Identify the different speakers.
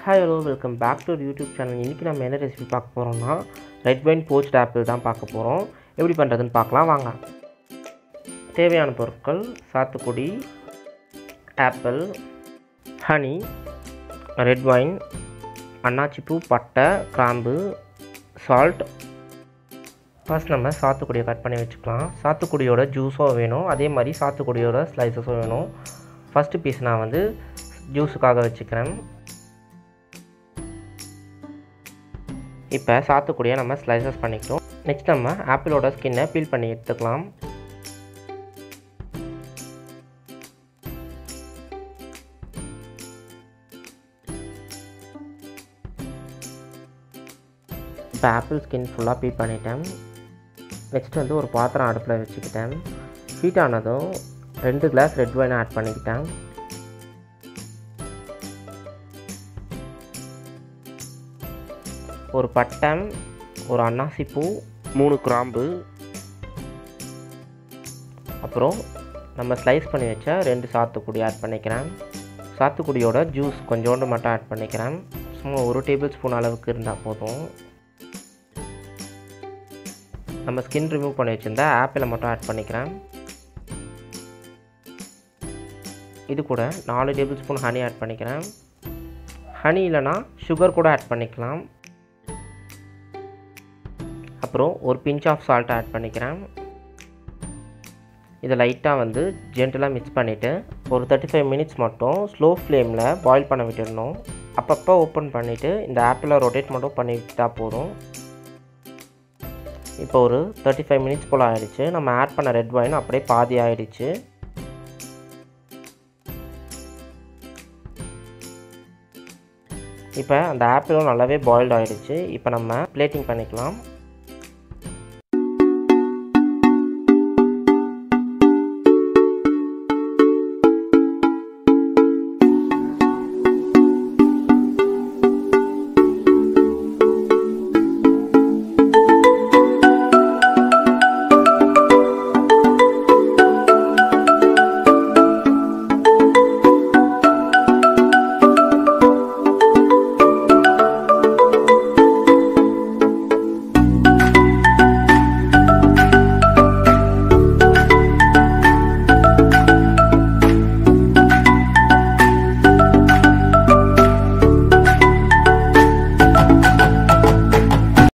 Speaker 1: hi hello welcome back to YouTube channel இன்றைக்கி நம்ம என்ன ரெசிபி பார்க்க போகிறோம்னா ரெட் வைன் போஸ்ட் ஆப்பிள் தான் பார்க்க போகிறோம் எப்படி பண்ணுறதுன்னு பார்க்கலாம் வாங்க தேவையான பொருட்கள் சாத்துக்குடி ஆப்பிள் ஹனி ரெட் வைன் அன்னாச்சிப்பூ பட்டை கிராம்பு சால்ட் ஃபர்ஸ்ட் நம்ம சாத்துக்குடியை கட் பண்ணி வச்சுக்கலாம் சாத்துக்குடியோட ஜூஸும் வேணும் அதே மாதிரி சாத்துக்குடியோட ஸ்லைசஸும் வேணும் ஃபஸ்ட்டு பீஸ் நான் வந்து ஜூஸுக்காக வச்சுக்கிறேன் இப்போ சாத்துக்குடியை நம்ம ஸ்லைசஸ் பண்ணிக்கிட்டோம் நெக்ஸ்ட் நம்ம ஆப்பிளோட ஸ்கின்னை பீல் பண்ணி எடுத்துக்கலாம் இப்போ ஆப்பிள் ஸ்கின் ஃபுல்லாக பீல் பண்ணிட்டேன் நெக்ஸ்ட் வந்து ஒரு பாத்திரம் அடுப்பில் வச்சுக்கிட்டேன் ஹீட் ஆனதும் ரெண்டு கிளாஸ் ரெட் வைன் ஆட் பண்ணிக்கிட்டேன் ஒரு பட்டை ஒரு அன்னாசிப்பூ மூணு கிராம்பு அப்புறம் நம்ம ஸ்லைஸ் பண்ணி வச்ச ரெண்டு சாத்துக்குடி ஆட் பண்ணிக்கிறேன் சாத்துக்குடியோட ஜூஸ் கொஞ்சோண்டு மட்டும் ஆட் பண்ணிக்கிறேன் சும்மா ஒரு டேபிள் ஸ்பூன் அளவுக்கு இருந்தால் போதும் நம்ம ஸ்கின் ரிமூவ் பண்ணி வச்சுருந்தா ஆப்பிளை மட்டும் ஆட் பண்ணிக்கிறேன் இது கூட நாலு டேபிள் ஸ்பூன் ஹனி ஆட் பண்ணிக்கிறேன் ஹனி இல்லைனா சுகர் கூட ஆட் பண்ணிக்கலாம் அப்புறம் ஒரு பிஞ்ச் ஆஃப் சால்ட் ஆட் பண்ணிக்கிறேன் இதை லைட்டாக வந்து ஜென்டலாக மிக்ஸ் பண்ணிவிட்டு ஒரு தேர்ட்டி ஃபைவ் மினிட்ஸ் மட்டும் ஸ்லோ ஃப்ளேமில் பாயில் பண்ண விட்டுடணும் அப்பப்போ ஓப்பன் பண்ணிவிட்டு இந்த ஆப்பிளை ரொட்டேட் மட்டும் பண்ணி விட்டால் போதும் இப்போ ஒரு தேர்ட்டி ஃபைவ் மினிட்ஸ் போல் ஆகிடுச்சு நம்ம ஆட் பண்ண ரெட் வைன் அப்படியே பாதி ஆகிடுச்சு இப்போ அந்த ஆப்பிளும் நல்லாவே பாயில்டு ஆகிடுச்சு இப்போ நம்ம பிளேட்டிங் பண்ணிக்கலாம்